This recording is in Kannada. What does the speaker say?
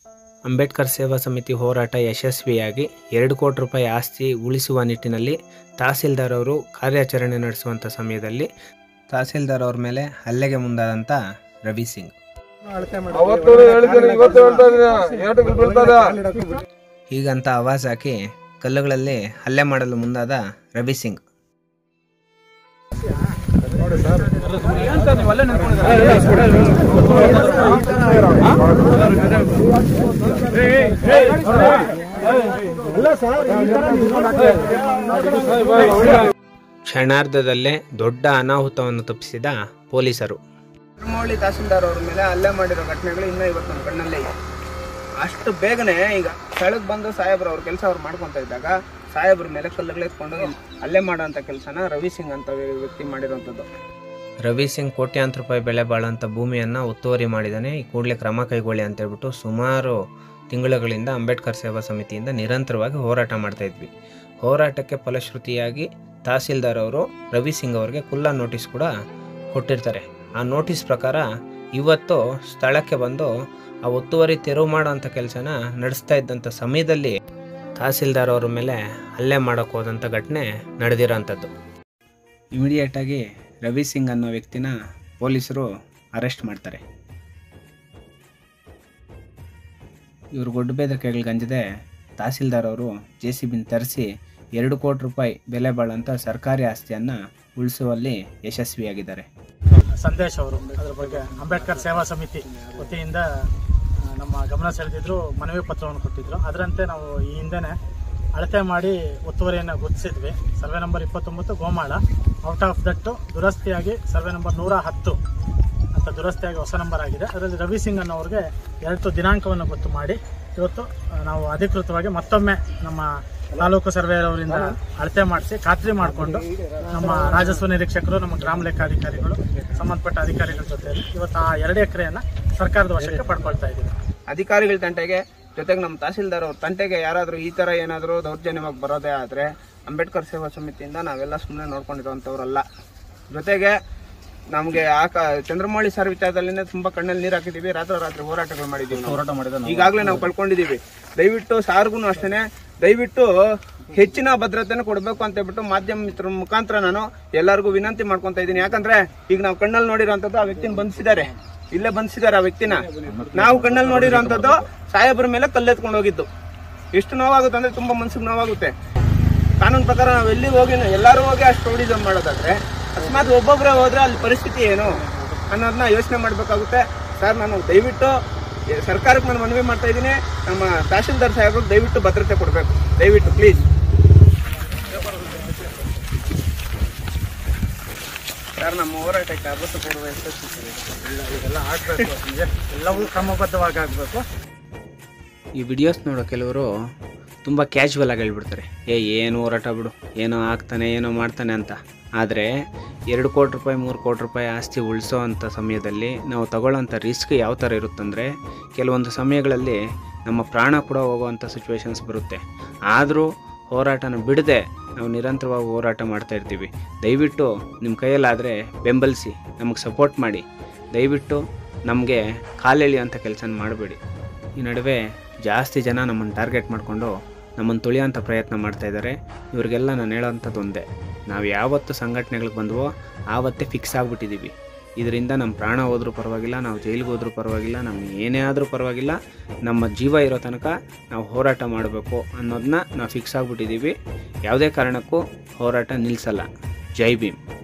ಅಂಬೇಡ್ಕರ್ ಸೇವಾ ಸಮಿತಿ ಹೋರಾಟ ಯಶಸ್ವಿಯಾಗಿ ಎರಡು ಕೋಟಿ ರೂಪಾಯಿ ಆಸ್ತಿ ಉಳಿಸುವ ನಿಟ್ಟಿನಲ್ಲಿ ತಹಸೀಲ್ದಾರ್ ಅವರು ಕಾರ್ಯಾಚರಣೆ ನಡೆಸುವಂಥ ಸಮಯದಲ್ಲಿ ತಹಸೀಲ್ದಾರ್ ಅವ್ರ ಮೇಲೆ ಹಲ್ಲೆಗೆ ಮುಂದಾದಂಥ ರವಿ ಸಿಂಗ್ ಅವತ್ತು ಹೇಳಿದ್ದೀನಿ ಇವತ್ತು ಹೇಳ್ತಾ ಇದ್ದೀನಿ ಏಟಕ್ಕೆ ಬೀಳ್ತದೆ ಹೀಗಂತ ಆವಾಜ್ ಹಾಕಿ ಕಲ್ಲುಗಳಲ್ಲಿ ಹಲ್ಲೆ ಮಾಡಲು ಮುಂದಾದ ರವಿ ಸಿಂಗ್ ಕ್ಷಣಾರ್ಧದಲ್ಲೇ ದೊಡ್ಡ ಅನಾಹುತವನ್ನು ತಪ್ಪಿಸಿದ ಪೊಲೀಸರು ತಿರುಮೌಳಿ ತಹಸೀಲ್ದಾರ್ ಅವ್ರ ಮೇಲೆ ಹಲ್ಲೆ ಮಾಡಿರೋ ಘಟನೆಗಳು ಇನ್ನೂ ಇವತ್ತು ನಮ್ಮ ಕಣ್ಣಲ್ಲೇ ಇದೆ ಅಷ್ಟು ಬೇಗನೆ ಈಗ ಸ್ಥಳಕ್ಕೆ ಬಂದು ಸಾಹೇಬ್ರು ಅವ್ರ ಕೆಲಸ ಅವ್ರು ಮಾಡ್ಕೊಂತ ಇದ್ದಾಗ ಸಾಹೇಬ್ರ ಮೇಲೆ ಕಲ್ಲುಗಳೆತ್ಕೊಂಡು ಹಲ್ಲೆ ಮಾಡೋಂಥ ಕೆಲಸನ ರವಿ ಸಿಂಗ್ ಅಂತ ವ್ಯಕ್ತಿ ಮಾಡಿರೋಂಥದ್ದು ರವಿ ಸಿಂಗ್ ಕೋಟ್ಯಾಂತರ ರೂಪಾಯಿ ಬೆಲೆ ಬಾಳುವಂಥ ಭೂಮಿಯನ್ನು ಒತ್ತುವರಿ ಮಾಡಿದ್ದಾನೆ ಈ ಕೂಡಲೇ ಕ್ರಮ ಕೈಗೊಳ್ಳಿ ಅಂತ ಹೇಳ್ಬಿಟ್ಟು ಸುಮಾರು ತಿಂಗಳುಗಳಿಂದ ಅಂಬೇಡ್ಕರ್ ಸೇವಾ ಸಮಿತಿಯಿಂದ ನಿರಂತರವಾಗಿ ಹೋರಾಟ ಮಾಡ್ತಾ ಇದ್ವಿ ಹೋರಾಟಕ್ಕೆ ಫಲಶ್ರುತಿಯಾಗಿ ತಹಸೀಲ್ದಾರ್ ಅವರು ರವಿ ಸಿಂಗ್ ಅವರಿಗೆ ಕುಲ್ಲ ನೋಟಿಸ್ ಕೂಡ ಕೊಟ್ಟಿರ್ತಾರೆ ಆ ನೋಟಿಸ್ ಪ್ರಕಾರ ಇವತ್ತು ಸ್ಥಳಕ್ಕೆ ಬಂದು ಆ ಒತ್ತುವರಿ ತೆರವು ಮಾಡೋಂಥ ಕೆಲಸನ ನಡೆಸ್ತಾ ಇದ್ದಂಥ ಸಮಯದಲ್ಲಿ ತಹಸೀಲ್ದಾರ್ ಅವರ ಮೇಲೆ ಹಲ್ಲೆ ಮಾಡೋಕ್ಕೆ ಹೋದಂಥ ಘಟನೆ ನಡೆದಿರೋಂಥದ್ದು ಇಮಿಡಿಯೇಟಾಗಿ ರವಿ ಸಿಂಗ್ ಅನ್ನೋ ವ್ಯಕ್ತಿನ ಪೊಲೀಸರು ಅರೆಸ್ಟ್ ಮಾಡ್ತಾರೆ ಇವರು ಗೊಡ್ಡು ಬೆದರಿಕೆಗಳು ಗಂಜದೆ ತಹಸೀಲ್ದಾರ್ ಅವರು ಜೆ ಸಿ ಬಿನ ತರಿಸಿ ಎರಡು ಕೋಟಿ ರೂಪಾಯಿ ಬೆಲೆ ಬಾಳಂಥ ಸರ್ಕಾರಿ ಆಸ್ತಿಯನ್ನು ಉಳಿಸುವಲ್ಲಿ ಯಶಸ್ವಿಯಾಗಿದ್ದಾರೆ ಸಂದೇಶ್ ಅವರು ಅದ್ರ ಬಗ್ಗೆ ಅಂಬೇಡ್ಕರ್ ಸೇವಾ ಸಮಿತಿ ವತಿಯಿಂದ ಆ, ನಮ್ಮ ಗಮನ ಸೆಳೆದಿದ್ರು ಮನವಿ ಪತ್ರವನ್ನು ಕೊಟ್ಟಿದ್ರು ಅದರಂತೆ ನಾವು ಈ ಹಿಂದೆನೆ ಅಳತೆ ಮಾಡಿ ಒತ್ತುವರಿಯನ್ನು ಗುರುತಿಸಿದ್ವಿ ಸರ್ವೆ ನಂಬರ್ ಇಪ್ಪತ್ತೊಂಬತ್ತು ಗೋಮಾಳ ಔಟ್ ಆಫ್ ದಟ್ ದುರಸ್ತಿಯಾಗಿ ಸರ್ವೆ ನಂಬರ್ ನೂರ ಹತ್ತು ಅಂತ ದುರಸ್ತಿಯಾಗಿ ಹೊಸ ನಂಬರ್ ಆಗಿದೆ ಅದರಲ್ಲಿ ರವಿ ಸಿಂಗ್ ಅನ್ನೋರಿಗೆ ಎರಡು ದಿನಾಂಕವನ್ನು ಗೊತ್ತು ಮಾಡಿ ಇವತ್ತು ಆ, ನಾವು ಅಧಿಕೃತವಾಗಿ ಮತ್ತೊಮ್ಮೆ ನಮ್ಮ ತಾಲೂಕು ಸರ್ವೆ ಅವರಿಂದ ಅಳತೆ ಮಾಡಿಸಿ ಖಾತ್ರಿ ಮಾಡಿಕೊಂಡು ನಮ್ಮ ರಾಜಸ್ವ ನಿರೀಕ್ಷಕರು ನಮ್ಮ ಗ್ರಾಮ ಲೆಕ್ಕಾಧಿಕಾರಿಗಳು ಸಂಬಂಧಪಟ್ಟ ಅಧಿಕಾರಿಗಳ ಜೊತೆಯಲ್ಲಿ ಇವತ್ತು ಆ ಎರಡು ಎಕರೆಯನ್ನ ಸರ್ಕಾರದ ವಶಕ್ಕೆ ಪಡ್ಕೊಳ್ತಾ ಇದ್ದೀವಿ ಅಧಿಕಾರಿಗಳ ತಂಟೆಗೆ ಜೊತೆಗೆ ನಮ್ಮ ತಹಸೀಲ್ದಾರ್ ಅವ್ರ ತಂಟೆಗೆ ಯಾರಾದರೂ ಈ ಥರ ಏನಾದರೂ ದೌರ್ಜನ್ಯವಾಗಿ ಬರೋದೇ ಆದರೆ ಅಂಬೇಡ್ಕರ್ ಸೇವಾ ಸಮಿತಿಯಿಂದ ನಾವೆಲ್ಲ ಸುಮ್ಮನೆ ನೋಡ್ಕೊಂಡಿರೋಂಥವ್ರಲ್ಲ ಜೊತೆಗೆ ನಮಗೆ ಆ ಕ ಚಂದ್ರಮೌಳಿ ಸರ್ ವಿಚಾರದಲ್ಲಿನೇ ತುಂಬಾ ಕಣ್ಣಲ್ಲಿ ನೀರು ಹಾಕಿದ್ದೀವಿ ರಾತ್ರಿ ರಾತ್ರಿ ಹೋರಾಟಗಳು ಮಾಡಿದ್ದೀವಿ ಹೋರಾಟ ಮಾಡಿದ ಈಗಾಗಲೇ ನಾವು ಕಳ್ಕೊಂಡಿದ್ದೀವಿ ದಯವಿಟ್ಟು ಸಾರ್ಗೂ ಅಷ್ಟೇ ದಯವಿಟ್ಟು ಹೆಚ್ಚಿನ ಭದ್ರತೆನ ಕೊಡಬೇಕು ಅಂತ ಹೇಳ್ಬಿಟ್ಟು ಮಾಧ್ಯಮ ಮಿತ್ರ ಮುಖಾಂತರ ನಾನು ಎಲ್ಲರಿಗೂ ವಿನಂತಿ ಮಾಡ್ಕೊಂತ ಇದ್ದೀನಿ ಯಾಕಂದ್ರೆ ಈಗ ನಾವು ಕಣ್ಣಲ್ಲಿ ನೋಡಿರೋಂಥದ್ದು ಆ ವ್ಯಕ್ತಿನ ಬಂಧಿಸಿದ್ದಾರೆ ಇಲ್ಲೇ ಬಂಧಿಸಿದ್ದಾರೆ ಆ ವ್ಯಕ್ತಿನ ನಾವು ಕಣ್ಣಲ್ಲಿ ನೋಡಿರೋಂಥದ್ದು ಸಾಹೇಬ್ರ ಮೇಲೆ ಕಲ್ಲೆತ್ಕೊಂಡು ಹೋಗಿದ್ದು ಎಷ್ಟು ನೋವಾಗುತ್ತೆ ಅಂದ್ರೆ ತುಂಬಾ ಮನ್ಸಿಗೆ ನೋವಾಗುತ್ತೆ ಕಾನೂನು ಪ್ರಕಾರ ನಾವು ಎಲ್ಲಿ ಹೋಗಿ ಎಲ್ಲರೂ ಹೋಗಿ ಅಷ್ಟು ಟೂರಿಸಮ್ ಮಾಡೋದಾದ್ರೆ ಅಕಸ್ಮಾತ್ ಒಬ್ಬೊಬ್ಬರೇ ಹೋದ್ರೆ ಅಲ್ಲಿ ಪರಿಸ್ಥಿತಿ ಏನು ಅನ್ನೋದನ್ನ ಯೋಚನೆ ಮಾಡಬೇಕಾಗುತ್ತೆ ಸರ್ ನಾನು ದಯವಿಟ್ಟು ಎ, ಸರ್ಕಾರಕ್ಕೆ ನಾನು ಮನವಿ ಮಾಡ್ತಾ ಇದ್ದೀನಿ ನಮ್ಮ ತಹಶೀಲ್ದಾರ್ ಸಾಹೇಬ್ರಿಗೆ ದಯವಿಟ್ಟು ಭದ್ರತೆ ಕೊಡಬೇಕು ದಯವಿಟ್ಟು ಪ್ಲೀಸ್ ಸರ್ ನಮ್ಮ ಹೋರಾಟಕ್ಕೆ ಅಭೂತಪೂರ್ವ ಯಶಸ್ಸು ಸಿಕ್ಕಿದೆ. ಇದೆಲ್ಲ ಆಗಬೇಕು ಎಲ್ಲವೂ ಕ್ರಮಬದ್ಧವಾಗಿ ಆಗಬೇಕು ಈ ವಿಡಿಯೋಸ್ ನೋಡೋ ಕೆಲವರು ತುಂಬ ಕ್ಯಾಶುವಲ್ ಆಗಿ ಹೇಳ್ಬಿಡ್ತಾರೆ ಏ ಏನು ಹೋರಾಟ ಬಿಡು ಏನೋ ಆಗ್ತಾನೆ ಏನೋ ಮಾಡ್ತಾನೆ ಅಂತ ಆದರೆ ಎರಡು ಕೋಟಿ ರೂಪಾಯಿ ಮೂರು ಕೋಟಿ ರೂಪಾಯಿ ಆಸ್ತಿ ಉಳಿಸೋ ಅಂಥ ಸಮಯದಲ್ಲಿ ನಾವು ತಗೊಳ್ಳೋಂಥ ರಿಸ್ಕ್ ಯಾವ ಥರ ಇರುತ್ತಂದರೆ ಕೆಲವೊಂದು ಸಮಯಗಳಲ್ಲಿ ನಮ್ಮ ಪ್ರಾಣ ಕೂಡ ಹೋಗುವಂಥ ಸಿಚುವೇಶನ್ಸ್ ಬರುತ್ತೆ ಆದರೂ ಹೋರಾಟನ ಬಿಡದೆ ನಾವು ನಿರಂತರವಾಗಿ ಹೋರಾಟ ಮಾಡ್ತಾ ಇರ್ತೀವಿ ದಯವಿಟ್ಟು ನಿಮ್ಮ ಕೈಯಲ್ಲಾದರೆ ಬೆಂಬಲಿಸಿ ನಮಗೆ ಸಪೋರ್ಟ್ ಮಾಡಿ ದಯವಿಟ್ಟು ನಮಗೆ ಕಾಲೆಳೆಯುವಂಥ ಕೆಲಸ ಮಾಡಬೇಡಿ ಈ ನಡುವೆ ಜಾಸ್ತಿ ಜನ ನಮ್ಮನ್ನು ಟಾರ್ಗೆಟ್ ಮಾಡಿಕೊಂಡು ನಮ್ಮನ್ನು ತುಳಿಯೋಂಥ ಪ್ರಯತ್ನ ಮಾಡ್ತಾ ಇದ್ದಾರೆ ಇವ್ರಿಗೆಲ್ಲ ನಾನು ಹೇಳೋವಂಥದ್ದು ಒಂದೇ ನಾವು ಯಾವತ್ತು ಸಂಘಟನೆಗಳಿಗೆ ಬಂದವೋ ಆವತ್ತೇ ಫಿಕ್ಸ್ ಆಗಿಬಿಟ್ಟಿದ್ದೀವಿ ಇದರಿಂದ ನಮ್ಮ ಪ್ರಾಣ ಹೋದ್ರೂ ಪರವಾಗಿಲ್ಲ ನಾವು ಜೈಲಿಗೆ ಹೋದ್ರೂ ಪರವಾಗಿಲ್ಲ ನಮ್ಗೆ ಏನೇ ಆದರೂ ಪರವಾಗಿಲ್ಲ ನಮ್ಮ ಜೀವ ಇರೋ ತನಕ ನಾವು ಹೋರಾಟ ಮಾಡಬೇಕು ಅನ್ನೋದನ್ನ ನಾವು ಫಿಕ್ಸ್ ಆಗಿಬಿಟ್ಟಿದ್ದೀವಿ ಯಾವುದೇ ಕಾರಣಕ್ಕೂ ಹೋರಾಟ ನಿಲ್ಲಿಸಲ್ಲ ಜೈ ಭೀಮ್